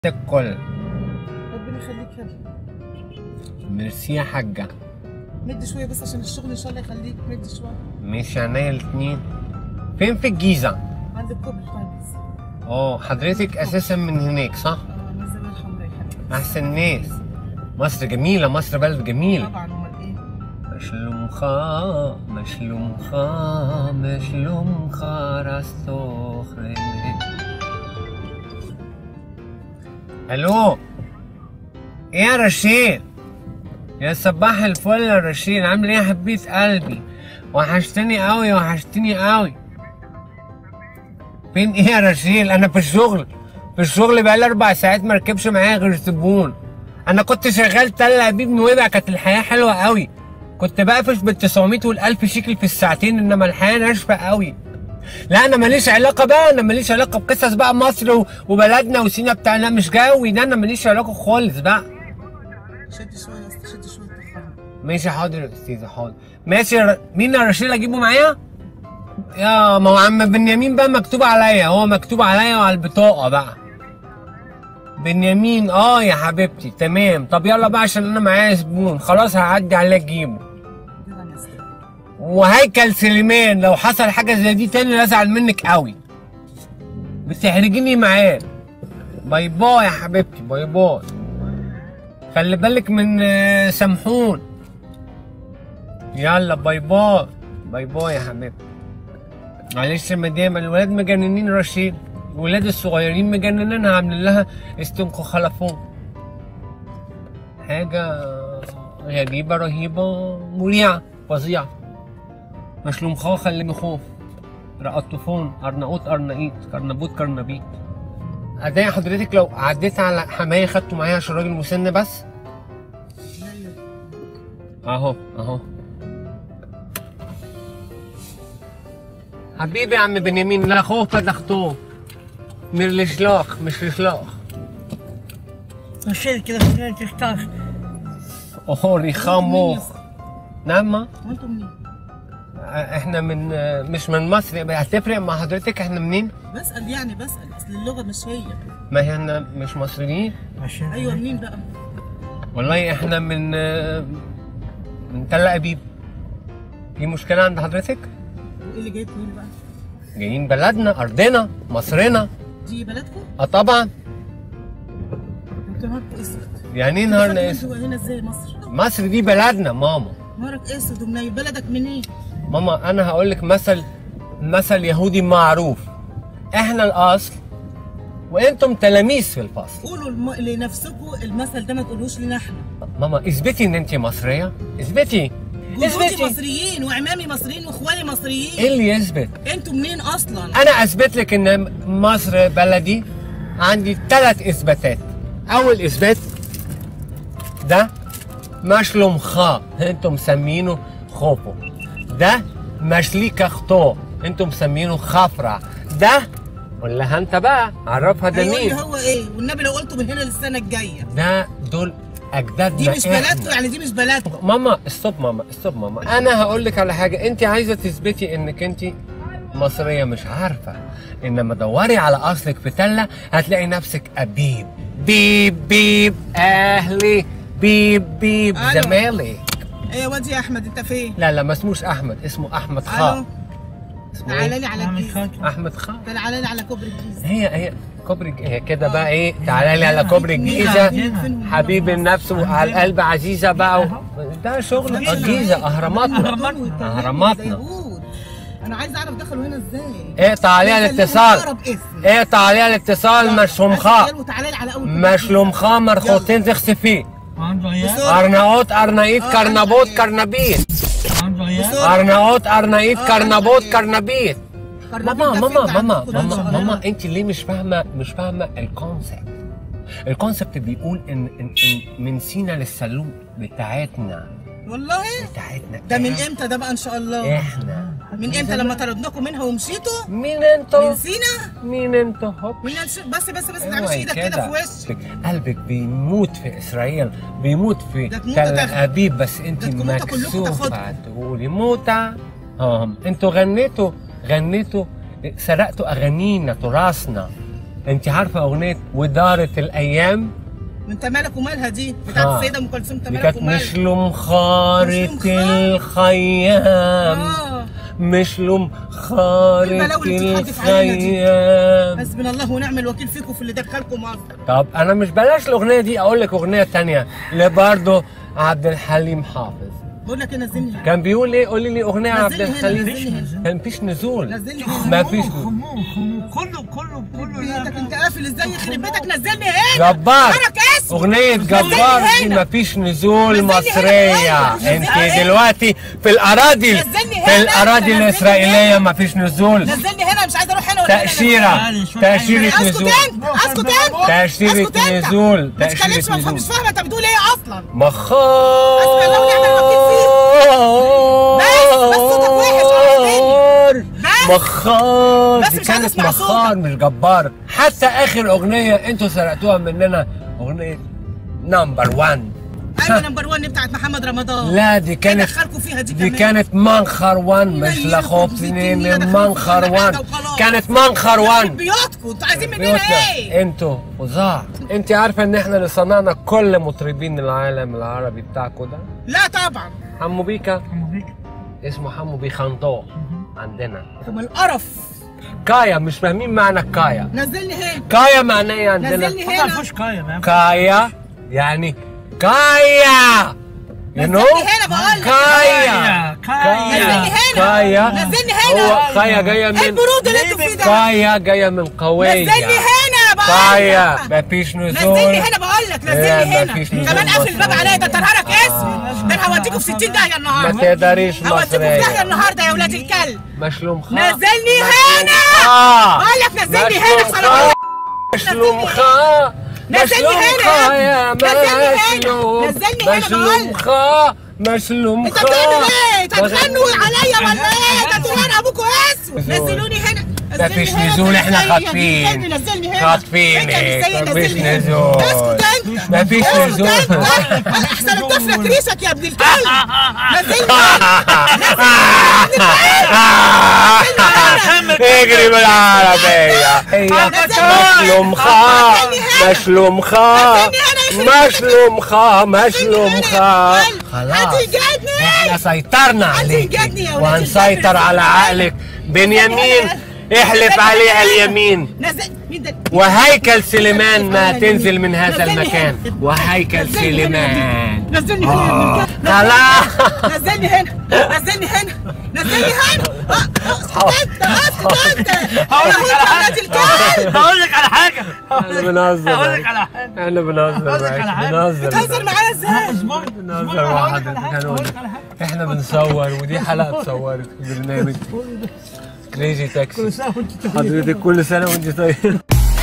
الكل ربنا يخليك يلا ميرسي يا حاجة مد شويه بس عشان الشغل ان شاء الله يخليك مد شويه ماشي عينيا الاتنين فين في الجيزة؟ عند الكوبري خالص اه حضرتك اساسا من هناك صح؟ اه من الزاويه الحمراء يا حبيبي احسن ناس مصر جميلة مصر بلد جميل طبعا امال ايه مشلوم خا مشلوم خا مشلوم خا راستوخرين الو ايه يا رشيد يا صباح الفل يا رشيد عامل ايه يا حبيت قلبي وحشتني قوي وحشتني قوي فين ايه يا رشيد انا في الشغل في الشغل بقالي اربع ساعات ما ركبش معايا غير زبون انا كنت شغال تل ابيب نويبع كانت الحياه حلوه قوي كنت بقفش بال 900 وال 1000 شيكل في الساعتين انما الحياه ناشفه قوي لا انا ماليش علاقه بقى انا ماليش علاقه بقصص بقى مصر و- وبلدنا وسينا بتاعنا مش جوي ده انا ماليش علاقه خالص بقى شد شويه بس شد شويه تفهم ماشي حاضر يا استاذه حاضر ماشي يا ر- مين يا رشيد اجيبه معايا يا ما هو عم بنيامين بقى مكتوب عليا هو مكتوب عليا وعلى البطاقه بقى بنيامين اه يا حبيبتي تمام طب يلا بقى عشان انا معايا زبون خلاص هعدي عليه اجيبه كده انا استاذ وهيكل سليمان لو حصل حاجه زي دي تاني لا ازعل منك قوي بتحرجيني معاه باي باي يا حبيبتي باي باي خلي بالك من آه، سمحون يلا باي باي باي باي يا حبيبتي معلش يا مدام الولاد مجننين رشيد الولاد الصغيرين مجننينها عاملين لها استنكو خلفون حاجة غريبة رهيبة مريعة فظيعة مشلوم خاخ اللي بخوف رقطفون أرناؤوط أرنائيط كرنبوت كرنبيط أداي حضرتك لو عديت على حماية خدته معايا عشان راجل مسن بس لا لا اهو اهو حبيبي يا عم بنيامين لا خوف ولا خطوف مش لشلاخ مش لشلاخ شيل كده خلينا تختار اوه ريخامو نعم ما؟ وانتم منين؟ احنا من مش من مصر هتفرق مع حضرتك احنا منين؟ بسأل يعني بسأل اصل اللغة مش هي ما هي احنا مش مصريين ايوه منين بقى؟ والله احنا من من تل ابيب في مشكلة عند حضرتك؟ وايه اللي جايبكم هنا بقى؟ جايين بلدنا ارضنا مصرنا دي بلدكم؟ اه طبعا انتوا نهارك اسود يعني ايه نهارنا فاكر اسود انتوا هنا ازاي مصر؟ مصر دي بلدنا ماما نهارك اسود ومنيل بلدك منين؟ ماما انا هقول لك مثل مثل يهودي معروف احنا الاصل وانتم تلاميذ في الفصل قولوا الم... لنفسكم المثل ده ما تقولوش لنا احنا ماما اثبتي ان انت مصريه اثبتي جدودي اثبتي مصريين وعمامي مصريين واخوالي ايه مصريين اللي يثبت انتوا منين اصلا؟ انا اثبت لك ان مصر بلدي عندي ثلاث اثباتات اول اثبات ده مشلوم خا انتم مسمينه خوفو ده مشليكا خطو انتم مسمينه خفرع ده قول لها انت بقى عرفها ده ايوه اللي مين هو ايه؟ والنبي لو قلتوا من هنا للسنه الجايه ده دول اجدادنا دي مش إحنا. بلدكم يعني دي مش بلدكم ماما استوب ماما استوب ماما انا هقول لك على حاجه انت عايزه تثبتي انك انت مصريه مش عارفه انما دوري على اصلك في تله هتلاقي نفسك ابيب بيب بيب اهلي بيب بيب ألو. زمالك ايه يا واد يا احمد انت فين؟ لا لا ما اسموش احمد اسمه احمد الو خا اسمه تعالى ايه لي على الجيزه احمد خا تعالى لي على كوبري الجيزه هي هي كوبري الج- هي كده بقى ايه تعالى لي على كوبري الجيزه حبيب النفس وعلى القلب عزيزه بقى و... ده شغل الجيزه اهراماتنا اهراماتنا داوود. انا عايز اعرف دخلوا هنا ازاي اقطع عليها الاتصال اقرب اسم اقطع عليها الاتصال مشلوم خا وتعالى لي على اول مشلوم خا مرخوتين تغسي فيه ارناؤوط ارنايط كرنبوت كرنبيت ارناؤوط ارنايط كرنبوت كرنبيت ماما ماما ماما ماما ماما انت ليه مش فاهمه مش فاهمه الكونسبت الكونسبت بيقول ان ان, إن من سينا للسلوم بتاعتنا والله بتاعتنا ده من امتى ده بقى ان شاء الله احنا من امتى لما طردناكم منها ومشيتوا مين من انتوا سينا مين انتوا هوب من الش... بس بس بس ما اوعي تعملش ايدك كده في وشك قلبك بيموت في اسرائيل بيموت في ده تموت تل تاخد. ابيب بس انت ده تموت كلكم مكسوفه تاخدكم. تقولي موتة اه انتوا غنيتوا غنيتوا سرقتوا اغانينا تراثنا انت عارفه اغنيه ودارت الايام وانت مالك ومالها دي بتاعت آه. السيده ام كلثوم انت دي مالك كانت ومالها مشلوم خارة مشلوم خار. الخيام اه مشلوم خارة البلاوي اللي بتتحدف علينا دي. الخيام حسبنا الله ونعم الوكيل فيكم في اللي دخلكم مصر طب انا مش بلاش الاغنيه دي اقول لك اغنيه تانية لبرضه عبد الحليم حافظ بقول لك ايه نزلني كان بيقول ايه قولي لي اغنيه عبد نزلني هنا، الحليم نزلني هنا. كان مفيش نزول نزلني ما هنا فيش خموم خموم كله كله كله بيتك انت قافل ازاي يخرب بيتك نزلني هنا جبار حرك اسود اغنية جبار دي هنا. مفيش نزول نزلني هنا مصرية أيوة. نزلني انت هنا. دلوقتي في الاراضي نزلني هنا. في الاراضي نزلني الاسرائيلية هنا. مفيش نزول نزلني هنا مش عايز اروح هنا ولا هنا. تأشيرة تعالي شوية تأشيرة اسكت نزول انت اسكت انت تأشيرة اسكت انت. نزول ما تتكلمش تأشيرة ما مش نزول فاهمه انت بتقول ايه اصلا مخار أسمع لو نعمل وكيل بس- بس صوتك وحش يا مخار مخار بس دي مش عايز كانت أسمع مخار صوتك. مش جبار حتى اخر اغنية انتوا سرقتوها مننا اغنية نمبر 1 ايوه نمبر 1 بتاعت محمد رمضان لا دي كانت دخلكم فيها دي دي كمان. كانت منخر وان مش ينيلكم لخوف بستين سنين نيلة من دخلكم منخر في وان حاجة وخلاص. كانت منخر يخرب وان بيوتكم انتوا عايزين مننا بيوتنا ايه؟ انتوا فظاع انت عارفه ان احنا اللي صنعنا كل مطربين العالم العربي بتاعكم ده لا طبعا حمو بيكا اسمه حمو بيخندو عندنا هم القرف كايا مش فاهمين معنى كايا نزلني هنا كايا معناه ايه عندنا نزلني ما هنا فيهوش كايا ما كايا يعني كايا يو نو نزلني هنا بقول لك. كايا كايا. نزلني هنا. كايا نزلني هنا. هو كايا جايه ايه من البرود اللي انتوا فيه ده؟ كايا جايه من قويه نزلني هنا بقول كايا لك. مفيش نزول نزلني هنا بقول لك لا، نزلني هنا مفيش نزول كمان قافل الباب مصري. عليا ده تنهارك اسود ده انا هوديكوا في 60 داهيه ما النهارده تقدريش هوديكوا في داهيه مصرية النهارده يا ولاد الكلب مشلوم خا نزلني مشلوم هنا. خا. بقول لك نزلني هنا مشلوم بصراحه خا. مشلوم خا نزلني مشلوم هنا. خا يا نزلني هنا. مشلوم نزلني هنا مشلوم بقول. خا مشلوم انت خا بتعمل ايه؟ انت بغني. هتغنوا عليا ولا ايه؟ ده انتوا انا ابوكوا اسود نزول. نزلوني هنا مفيش نزلني هنا. نزول، احنا نزلني- خاطفين. نزلني- نزلني هنا خاطفينك. انت اللي سيد، مفيش نزلني هنا. نزول. اسكت انت مفيش اسكت نزول. انت. احسن الطفل كريسك يا ابن الكلب نزلني هنا. اجري بالعربية هي مشلوم خا مشلوم خا مشلوم خا مشلوم خا خلاص هتيجادني احنا سيطرنا عليك هتيجادني يا ولاد وهنسيطر الكلب. على عقلك بنيامين احلف عليها اليمين نزل مين ده؟ وهيكل سليمان ما تنزل من هذا المكان وهيكل سليمان نزلني هنا يا ابن الكلب. خلاص نزلني هنا نزلني هنا نزلني هنا آه، اسكت انت اسكت انت هقول لك على يا حاجه ولاد الكلب هقول لك على حاجه احنا بنهزر هقول لك معاك. على حاجه احنا بنهزر هقول لك معاك. على حاجة. بنهزر بتهزر معايا ازاي؟ اصبر بنهزر مع حضرتك هنقول احنا بنصور ودي حلقه اتصورت في برنامج كريزي تاكسي كل سنه وانت طيب حضرتك كل سنه وانت طيب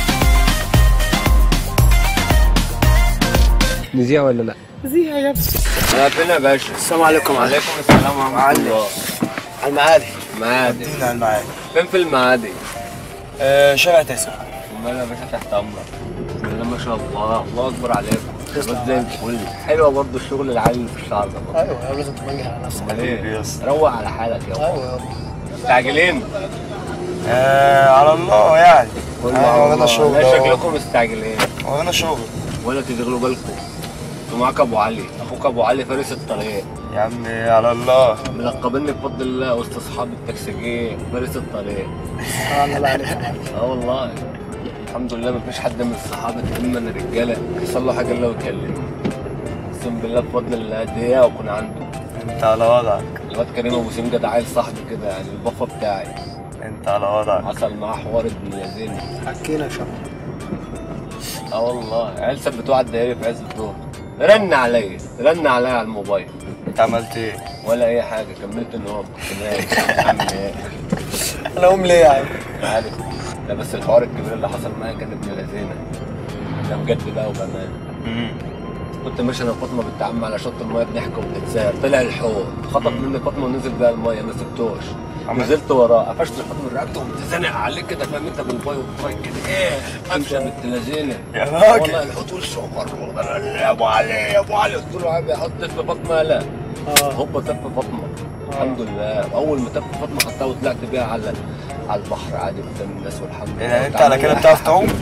نذيع ولا لا؟ زيها يا ابني انا فين يا باشا؟ السلام عليكم وعليكم السلام ورحمه الله على المعادي معادي دين على المعادي فين في المعادي؟ آه شارع تسعة امال يا باشا تحت امرك بسم الله ما شاء الله الله اكبر عليكم شباب زي الفل حلوه برضه الشغل العالي اللي في الشعر ده برضه ايوه لازم تمنجح على نفسك امال ايه؟ يا اسطى. روق على حالك يا ايوه يابا مستعجلين؟ آه على الله يعني كله آه، على ورانا الله. شغل لا أهو. شكلكم مستعجلين ورانا شغل ولا تشغلوا بالكم انتوا معاك ابو علي اخوك ابو علي فارس الطريق يا عم على الله ملقبيني بفضل الله وسط اصحابي التكسيكيه فارس الطريق اه والله الحمد لله مفيش حد من الصحابه تأمن الرجاله يحصل له حاجه الا ويكلم اقسم بالله بفضل الله دقيقه واكون عنده انت على وضعك الواد كريم ابو سيم ده عيل صاحبي كده يعني البفا بتاعي انت على وضعك حصل معاه حوار ابن لذين حكينا شر اه والله عيال ثبتوه على الدائري في عز الظهر رن عليا رن عليا على الموبايل انت عملت ايه؟ ولا اي حاجه كملت النوم كنت نايم يا عم ايه انا قوم ليه يا عم؟ عارف لا بس الحوار الكبير اللي حصل معايا كان ابن لذينه ده بجد بقى وبامان كنت ماشي انا وفاطمه بنت عم على شط المايه بنحكي وبنتسار طلع الحوض خطف مني فاطمه ونزل بيها المايه ما سبتوش عمل- نزلت وراه قفشت الحوض من رقبته وقمت زانق عليه كده فاهم انت بالباي والباي كده ايه قفشه بنت لذينه يا راجل. والله الحوض وشه احمر يا ابو علي يا ابو علي قلت له عم حط في فاطمه لا هوبا تف فاطمه الحمد لله اول ما تف فاطمه خدتها وطلعت بيها على على البحر عادي قدام الناس والحمد لله يعني انت على كده بتعرف تعوم؟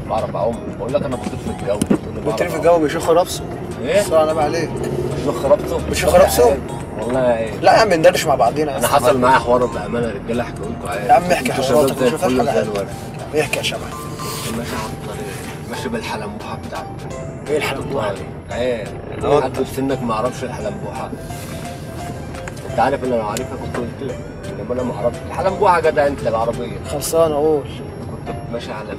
بعرف اعوم بقول لك انا بطير في الجو تقول لي بتطير بعرف في الجو بيشوف خرابسه ايه؟ صح انا عليك مش خربته مش خربته؟ والله ايه لا يا عم ندردش مع بعضينا انا حصل معايا حوار بامانه رجاله احكي لكم عادي يا عم احكي انتوا حواراتك، شباب زي مش الفل هتحكي زي على الورد احكي يا شباب كنت ماشي على الطريق ماشي بالحلمبوحه بتاعتي ايه الحلبوحه دي؟ ايه اه. حد في سنك ما يعرفش الحلمبوحه انت عارف ان انا لو عارفها كنت قلت لك انما انا ما اعرفش الحلمبوحه جدع انت العربيه خلصانه قول كنت ماشي على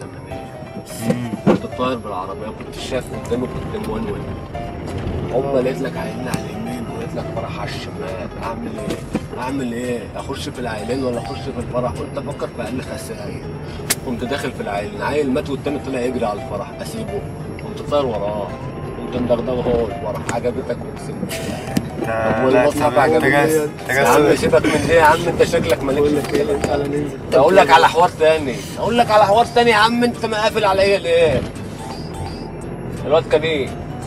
280 كنت طاير بالعربيه كنت شايف قدامي كنت مونول هم لقيت لك عيلين على اليمين ولقيت لك فرح على الشمال اعمل ايه؟ اعمل ايه؟ اخش في العيلين ولا اخش في الفرح؟ قلت افكر في اقل خسائر قمت داخل في العيلين عيل مات والتاني طلع يجري على الفرح اسيبه قمت طاير وراه قمت مدغدغه هو الفرح عجبتك اقسم بالله طب والمصحف عجبني يا عم سيبك من دي يا عم انت شكلك مالكش في كده تعالى ننزل اقول لك على حوار تاني اقول لك على حوار تاني يا عم انت مقافل عليا ليه الواد كريم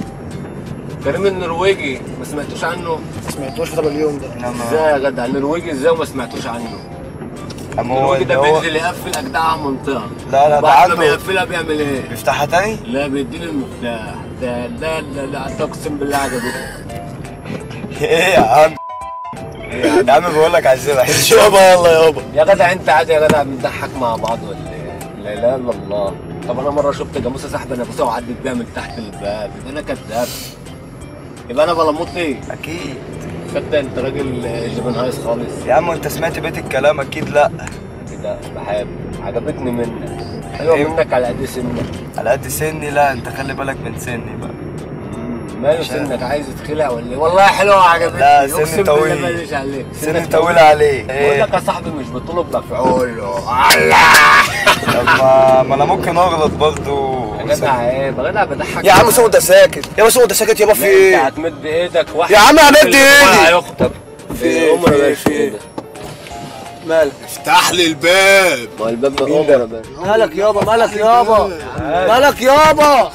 كريم النرويجي ما سمعتوش عنه ما سمعتوش في طب اليوم ده ازاي يا جدع النرويجي ازاي وما سمعتوش عنه النرويجي ده بينزل يقفل اجدع منطقه لا، لا، ده بعد ما عنده- بيقفلها بيعمل ايه؟ بيفتحها تاني؟ لا بيديني المفتاح ده لا لا لا اقسم بالله عجبتني ايه يا عم؟ يا عم بقول لك عايزين احس يابا يلا يابا يا جدع انت عادي يا جدع بنضحك مع بعض ولا ايه؟ لا اله الا الله طب انا مره شفت جاموسه صاحبي نفسها وعدت بيها من تحت الباب يبقى انا كذاب يبقى انا بلموت ليه؟ اكيد تصدق انت راجل جبن هايس خالص يا عم انت سمعت بيت الكلام اكيد لا كده بحب عجبتني منك ايوه ايه؟ منك على قد سنك على قد سني لا انت خلي بالك من سني بقى مم، ماله مش عارف. سنك عايز تخلع ولا ايه؟ والله حلوه عجبتني لا، سن اقسم بالله طويل. ماليش عليك سني طويل عليه بقول ايه لك يا صاحبي مش بطلب مفعول الله طب ما ما انا ممكن اغلط برضو يا جدع عيب يا جدع بضحك يا عم سود ده ساكت يا سود ده ساكت يابا في لا، انت ايه؟ هتمد ايدك واحد يا عم همد اللي ايدي. هيخطب في ايه؟ عمر في يا ايه؟ باشا في ايه؟ ايه ده؟ مالك افتح لي الباب ما هو الباب من عمر يا باشا مالك يابا مالك يابا مالك يابا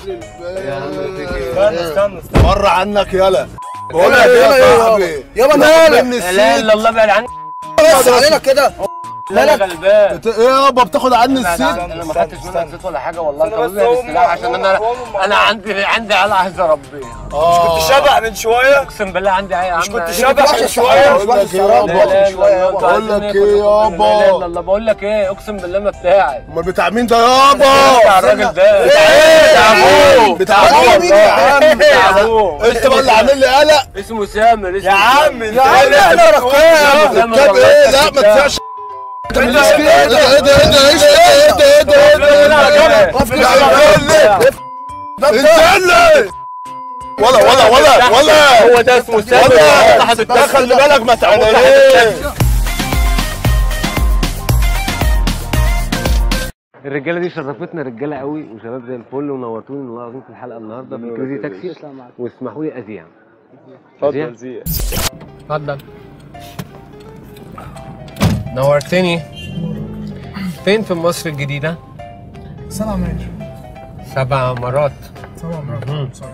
استنى استنى استنى بره عنك يلا بقول لك يلا ايه يا يابا. صاحبي يابا مني مالك لا السيد اله الا الله بعد عني بس علينا كده لا لا غلبان بت- ايه يابا بتاخد عني بعد عني. السيد انا ما خدتش منك زيت ولا حاجه والله انت استنى بس بتبيع هم- السلاح عشان انا هم- هم- انا عندي عندي عيال عايز اربيها اه كنت شبع من شويه اقسم بالله عندي عيال مش كنت عم- شبع من شويه بقول لك ايه لا يابا اله الا الله بقول لك عايزين ايه ناكل. لا اله يابا الا الله بقول لك ايه اقسم بالله ما بتاعي امال بتاع مين ده بتاع يابا الراجل ده بتاع ابوه بتاع ابوه مين يا عم؟ بتاع ابوه انت بقى اللي عامل لي قلق اسمه سامر اسمه يا عم انت يا عم إيه احنا اللي ركاب سامر ركاب والله ايه لا ما بتاع. تسعش انت ماليش فيه ايه ده ايه ده ايه ده ايه ده ايه ده ايه ده ايه ده ايه ده وقف كده انت اللي ولا ولا ولا ولا هو ده اسمه سامر ولا صاحب ده خلي بالك ما تعملش الرجاله دي شرفتنا رجاله قوي وشباب زي الفل ونورتوني والله العظيم في الحلقه النهارده في كريزي تاكسي واسمحوا لي اذيع اتفضل زياد اتفضل نورتني فين في مصر الجديدة؟ سبع ماشي سبع مرات سبع مرات صح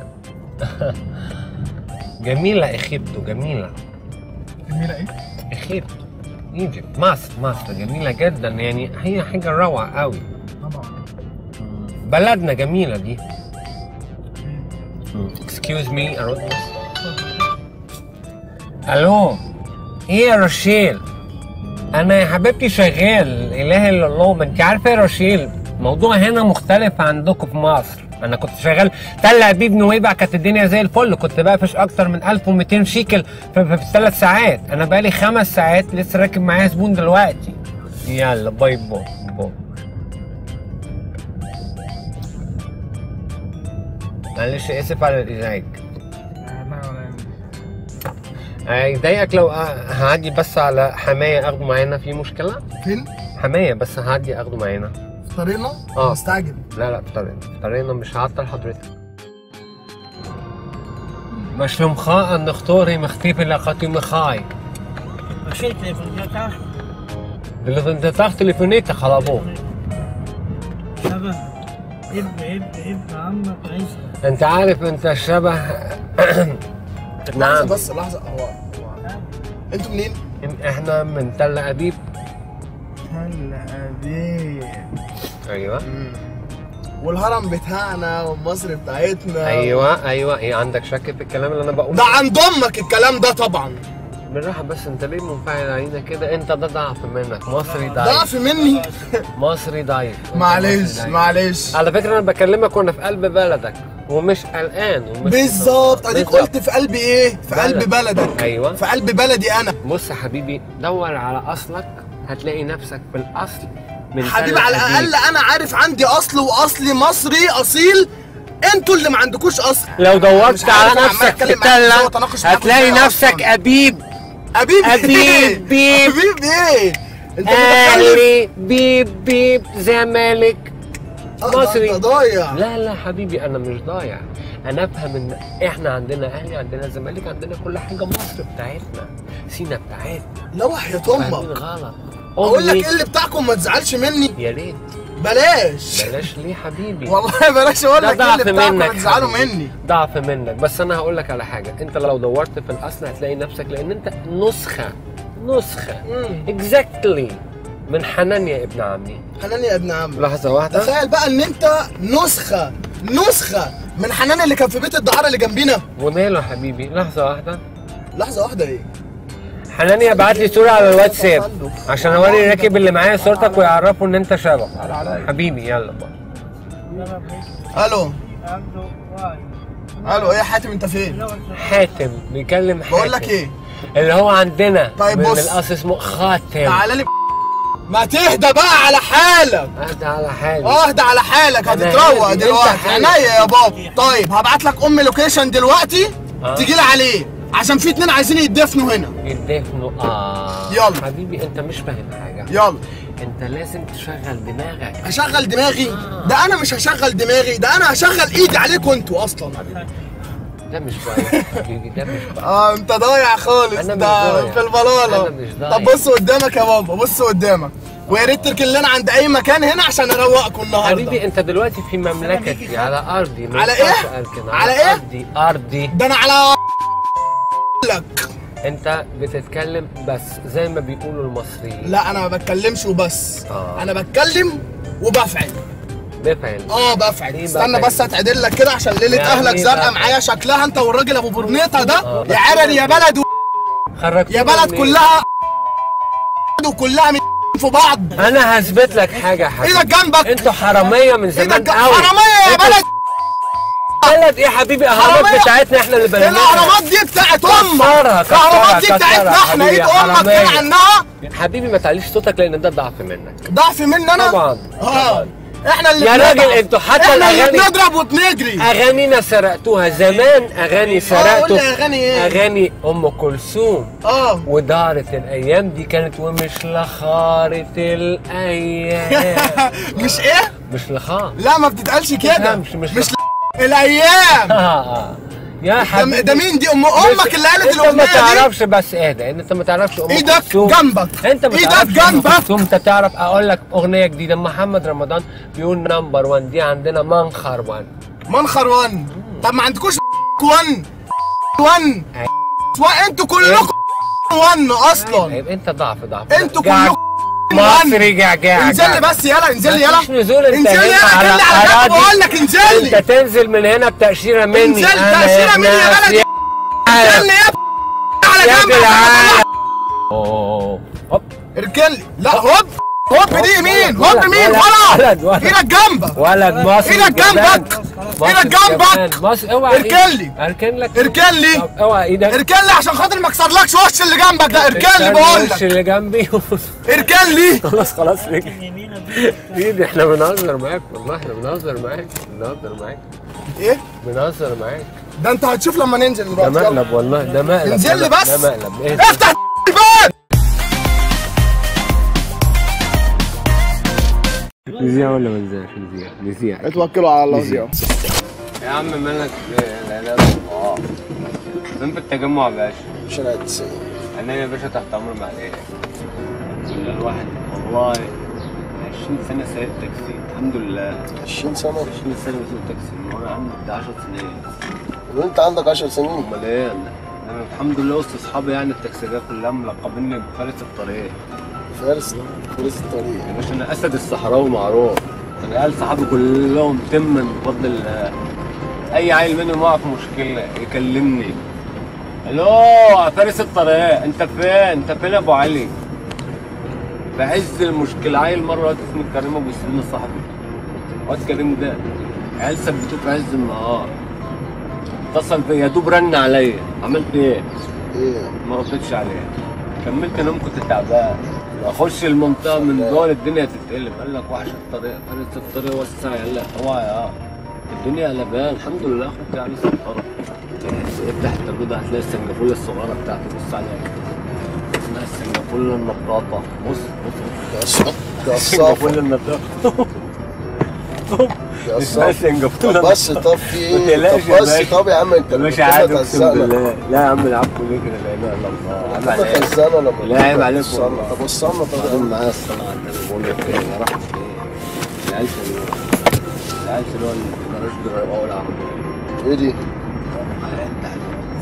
جميلة إخيبتو جميلة جميلة ايه؟ إخيبتو ايجيبت مصر مصر جميلة جدا يعني هي حاجة روعة قوي طبعا بلدنا جميلة دي اكسكيوز مي ارد الو ايه يا رشيل انا يا حبيبتي شغال اله الا الله ما انت عارفه يا رشيل الموضوع هنا مختلف عندكم في مصر انا كنت شغال تل ابيب نويبع كانت الدنيا زي الفل كنت بقفش اكتر من 1200 شيكل في, في, في ثلاث ساعات انا بقالي خمس ساعات لسه راكب معايا زبون دلوقتي يلا باي باي باي معلش اسف على الازعاج لا ولا هيضايقك لو أ- هعدي بس على حماية اخده معانا في مشكلة؟ فين؟ حماية بس هعدي اخده معانا في طريقنا؟ اه. مستعجل لا لا في طريقنا في طريقنا مش هعطل حضرتك مش لمخاء ان نختاري مختيف لقاتي مخاي شلت تليفونك اللي انت تاخد تليفونيتك على ابوك شبه ابن ابن ابن عمك عيسى انت عارف انت شبه لحظه نعم بس لحظه هو هو انتوا منين؟ احنا من تل ابيب هلا ابي ايوه والهرم بتاعنا ومصر بتاعتنا ايوه ايوه ايه عندك شك في الكلام اللي انا بقوله ده عند امك الكلام ده طبعا بالراحه بس انت ليه منفعل علينا كده انت ده ضعف منك مصري ضعيف ضعف مني مصري ضعيف أنت معلش مصري ضعيف. معلش على فكره انا بكلمك وانا في قلب بلدك ومش قلقان ومش بالظبط اديك بالظبط. قلت في قلب ايه في قلب بلد. بلدك ايوه في قلب بلدي انا بص يا حبيبي دور على اصلك هتلاقي نفسك في الاصل من حبيبي تل على أبيب. الاقل انا عارف عندي اصل واصلي مصري اصيل انتوا اللي ما عندكوش اصل لو مش دورت عارف على أنا عمال نفسك في أتكلم معاك إزاي تلة وأتناقش معاك هتلاقي إزاي نفسك أصلاً. أبيب ابيب أبيب، ايه بيب. ابيب ايه انت متخلف أهلي بيب بيب زمالك آه، ده مصري. انت ضايع لا لا حبيبي أنا مش ضايع أنا أفهم إن إحنا عندنا أهلي عندنا زمالك عندنا كل حاجة مصر بتاعتنا سينا بتاعتنا لا وحياة فاهمين امك غلط اقول لك أمي ايه اللي بتاعكم ما تزعلش مني يا ريت بلاش بلاش ليه حبيبي والله بلاش اقول ده لك ايه اللي ضعف بتاعكم ما منك تزعلوا حبيبي. مني ضعف منك بس انا هقول لك على حاجه انت لو دورت في الاصل هتلاقي نفسك لان انت نسخه نسخه مم. اكزاكتلي من حنانيا ابن عمي حنان يا ابن عم لحظه واحده تخيل بقى ان انت نسخه نسخه من حنان اللي كان في بيت الدعاره اللي جنبينا وماله يا حبيبي لحظه واحده لحظه واحده ايه حنانيا بعت لي صوره على الواتساب عشان اوري الراكب اللي معايا صورتك ويعرفوا ان انت شبه حبيبي يلا بقى الو الو ايه يا حاتم انت فين حاتم بيكلم حاتم بقول لك ايه اللي هو عندنا طيب من بص. الاصل اسمه خاتم تعالى لي ما تهدى بقى على حالك اهدى على حالي اهدى على حالك أنا هتتروق هادي، أنت دلوقتي هادي. عينيا يا بابا طيب هبعت لك ام لوكيشن دلوقتي آه. تجي لي عليه عشان في اتنين عايزين يتدفنوا هنا يدفنوا اه يلا. حبيبي انت مش فاهم حاجه يلا انت لازم تشغل دماغك هشغل دماغي ده انا مش هشغل دماغي ده انا هشغل ايدي عليكم انتوا اصلا ده مش ضايع حبيبي ده مش ضايع اه انت ضايع خالص أنا مش ده ضايع. في البلاله أنا مش ضايع. طب بص قدامك يا بابا بص قدامك ويا ريت تركن لنا عند اي مكان هنا عشان اروقكم النهارده حبيبي انت دلوقتي في مملكتي على ارضي ما على ينفعش إيه؟ أركن. على إيه؟ ارضي ارضي ده انا على لك انت بتتكلم بس زي ما بيقولوا المصريين لا انا ما بتكلمش وبس آه. انا بتكلم وبفعل بفعل اه بفعل إيه استنى بفعل؟ بس اتعدل لك كده عشان ليله يعني اهلك إيه زرقاء بفعل؟ معايا شكلها انت والراجل ابو برنيطه ده آه. يا عرل يا بلد و... خرجت يا بلد كلها وكلها من في بعض انا هثبت لك حاجه يا حبيبي ايدك جنبك انتوا حراميه من ايدك زمان جنبك قوي حراميه يا انتوا بلد بلد ايه يا حبيبي اهرامات حرامية. بتاعتنا احنا اللي بنيناها الاهرامات دي بتاعت امك كسرها، الاهرامات دي كسرها، بتاعتنا كسرها احنا حبيبي ايد يا امك حرامية. كده عنها حبيبي ما تعليش صوتك لان ده ضعف منك ضعف مني انا طبعا اه احنا اللي يا بنضرب. راجل انتوا حتى احنا اللي الاغاني بنضرب وبنجري اغانينا سرقتوها زمان اغاني قول سرقتوا لي أغاني إيه؟ اغاني ام كلثوم اه ودارت الايام دي كانت ومش لخارت الايام مش ايه مش لخار لا ما بتتقالش كده تفهمش، مش مش ل- الايام يا ده, حبيبي ده مين دي ام امك اللي قالت انت ما الاغنيه دي تعرفش بس اهدى انت ما تعرفش ام ايدك كلثوم جنبك انت ما ايدك تعرفش ام جنبك كلثوم انت تعرف اقول لك اغنيه جديده محمد رمضان بيقول نمبر 1 دي عندنا منخر 1 منخر وان طب ما عندكوش وان وان انتوا كلكم وان اصلا طيب انت ضعف ضعف انتوا جع- كلكم مصري جعجع انزل لي بس يلا انزل لي يلا مفيش نزول انت انزل لي هنا يلا على انزل لي على جنب أراضي. بقول لك انزل لي انت تنزل من هنا بتأشيرة مني انزل انا تأشيرة ابن مني يا بلد. أسياد. انزل لي يا على يا جنب جدعان أوه. هوب اركن لي لا هوب هوب دي يمين ولد، هوب يمين ولد، ولا ولد، ولد. ايدك جنبك ولد مصري ايدك جبان. جنبك. مصري ايدك جنبك. جبان. مصري اوعى اركن ايدك. لي. اركن لك اركن لي طب اوعى ايدك اركن لي عشان خاطر ما اكسرلكش وش اللي جنبك ده اركن لي بقول الوش لك اللي جنبي اركن لي خلاص خلاص رجلي يمينك ايدي احنا بنهزر معاك والله احنا بنهزر معاك بنهزر معاك ايه بنهزر معاك ده انت هتشوف لما ننزل ده دلوقتي يلا. مقلب والله ده مقلب انزل لي ده- بس. ده مقلب ايه افتح الباب نذيع ولا ما نذيعش نذيع نذيع اتوكلوا على الله زيادة يا عم مالك لا لا الله فين في التجمع يا باشا شارع 90 انا يا باشا تحت امر معلش ولا الواحد والله 20 سنه سايق تاكسي الحمد لله 20 سنة 20 سنه بسوق تاكسي وانا عندي بتاع 10 سنين وانت عندك 10 سنين امال ايه انا انا الحمد لله وسط اصحابي يعني التاكسيات كلها ملقبيني بفارس الطريق فارس فارس الطريق يا باشا انا اسد الصحراوي معروف العيال صحابي كلهم تما بفضل الله اي عيل منهم واقع في مشكله يكلمني الو فارس الطريق انت فين انت فين يا ابو علي في عز المشكله عيل مره وقت اسمه كريم ابو سليم صاحبي واد كريم ده عيال ثبتوه في عز النهار اتصل بيا يا دوب رن عليا عملت ايه؟ ايه ما ردتش عليه كملت نوم كنت تعبان اخش المنطقه من دول الدنيا تتقلب قال لك وحش الطريق فارس الطريق وسع يلا اوعى اه الدنيا قلبان الحمد لله اخوك يعني سفره افتح التابلو هتلاقي السنجافوله الصغيره بتاعته بص عليها كده. اسمها السنجافوله النطاطه بص بص ده الص- السنجافوله ده الصافي النطاطه ده اسمها الصافي السنجافوله طب بس طب في ما ايه تقلقش طب يا بس باشا. طب يا عم انت يا باشا كده عادي اقسم خزانة. بالله لا يا عم العب كل كده لا اله الا الله عيب كده عليك خزانه لما لا، عيب عليك وصلنا والله. طب وصلنا طب بعدين معايا الصلاة على النبي بقول لك ايه انا رحت ايه العيال شنو العيال شنو اللي في الجراج بيروقوا العربية ايه دي؟ على تحت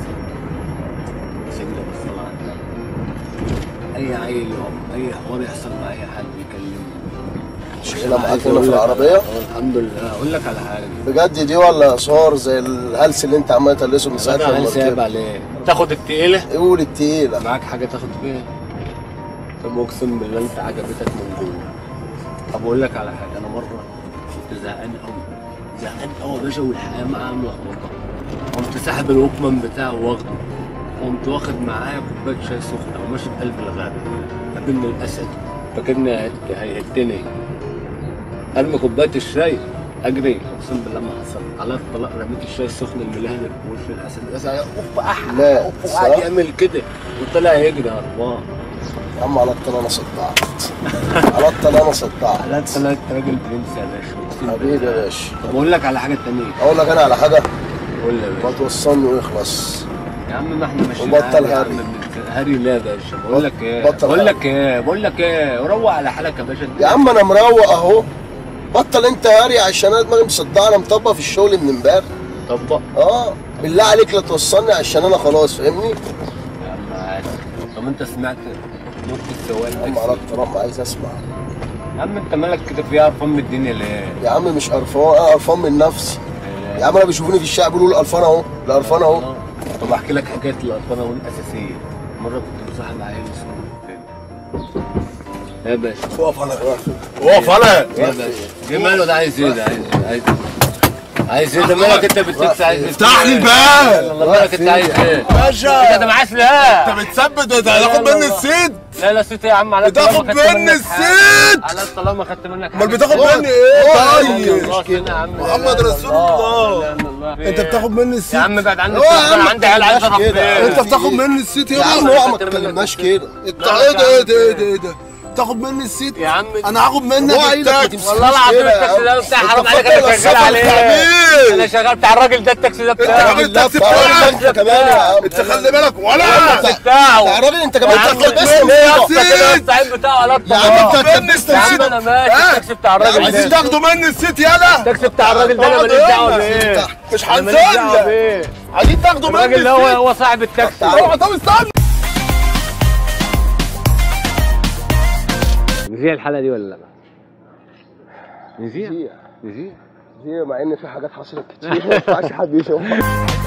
سجل بالصلاة على النبي أي عيل يقوم أي حوار يحصل مع أي حد يكلمني شيلها معاك عايز هنا في أقول لك العربية؟ على- الحمد لله أقول لك على حاجة بجد دي ولا صور زي الهلس اللي انت عمال تلبسه من ساعه أنا لما عايز سايب ركبت؟ عليه تاخد التقيلة قول التقيله معاك حاجة تاخد فيها طب اقسم بالله انت عجبتك من جوه طب اقول لك على حاجة انا مرة كنت زهقان قوي زهقان قوي يا باشا والحياة معايا ملخبطة قمت ساحب الوكمان بتاعه واخده قمت واخد معايا كوباية شاي سخنة وماشي في قلب الغابة قابلني الأسد فاكرني هيهت- هيهتني ارمي كوباية الشاي اجري اقسم بالله ما حصل على الطلاق رميت الشاي السخن الملهلب في وش الاسد الاسد اوف احلى لا اوف وقعد صح؟ يعمل كده وطلع يجري هربان يا عم على الطلاق انا صدعت على الطلاق انا صدعت على طلعت راجل برنس يا باشا اقسم حبيبي يا بالله باشا طب اقول لك على حاجه تانية اقول لك انا على حاجه قول لي يا ما باشا توصلني ويخلص يا عم ما احنا ماشيين وبطل عادي يا عم هري. من- هري لا يا باشا بقول لك ايه بطل بقول هري. لك ايه بقول لك ايه روق على حالك يا باشا يا عم انا مروق اهو بطل انت هاري عشان انا دماغي مصدعه انا مطبق في الشغل من امبارح طبق اه بالله عليك لا توصلني عشان انا خلاص فاهمني يا عم عادي طب انت سمعت نكتة سواق يا عم على التاكسي الطلاق ما عايز اسمع يا عم انت مالك كده فيها قرفان من الدنيا ليه؟ يا عم مش قرفان انا قرفان من نفسي يا عم انا بيشوفوني في الشارع بيقولوا القرفان اهو القرفان اهو طب احكي لك حكايه القرفانه الاساسيه مره كنت مصاحب عيل اسمه يا باشا اقف انا اقف انا يا باشا ايه ماله ده عايز ايه ده عايز ايه عايز ايه عايز ايه ده مالك انت بالتكس عايز ايه افتح لي الباب الله مالك انت عايز ايه باشا انت معاك لا انت بتثبت انت هتاخد مني السيد لا لا ست يا عم على بتاخد الطلاق ما خدت مني منك حاجة. الست على الطلاق ما خدت منك امال حاجة. بتاخد خد. مني ايه خد. طيب خلاص هنا يا عم لا محمد إله إلا رسول الله. لا إله إلا الله. انت بتاخد مني يا الست عم بعد عني هو يا انا عم عندي عيال عايز اروح كده. فين انت بتاخد مني الست يا عم لا، هو ما خدت منك تكلمناش الست. كده انت لا، ايه يا ده عم. ايه ده ايه ده ايه ده تاخد مني الست يا عم انا هاخد منك هو عايزك ما التاكسي تمسكش والله العظيم كده يا التاكسي عم. ده بتاع انت حرام عليك مفكر انا شغال السفر عليه تعبان. انا شغال بتاع الراجل ده التاكسي ده انت بتاعه عامل التاكسي تعالى بتاعك انت كمان يا عم انت خلي بالك ولا انت بتاعه يا راجل انت يا كمان عم تاخد بس بس ليه يا يا اسطى كده سيد. السعيد بتاعه على يا عم انت الطلاق هتلبسنا يا عم الست انا ماشي اه. التاكسي بتاع الراجل عايزين ده تاخدوا مني الست يلا التاكسي بتاع الراجل ده انا ماليش دعوه بيه مش انا ماليش دعوه هنزل بيه عايزين تاخدوا مني الراجل ده هو الست هو صاحب التاكسي اوعى طب استنى نذيع الحلقه دي ولا لا؟ نذيع دي نذيع دي مع ان في حاجات حصلت كتير ما ينفعش حد يشوفها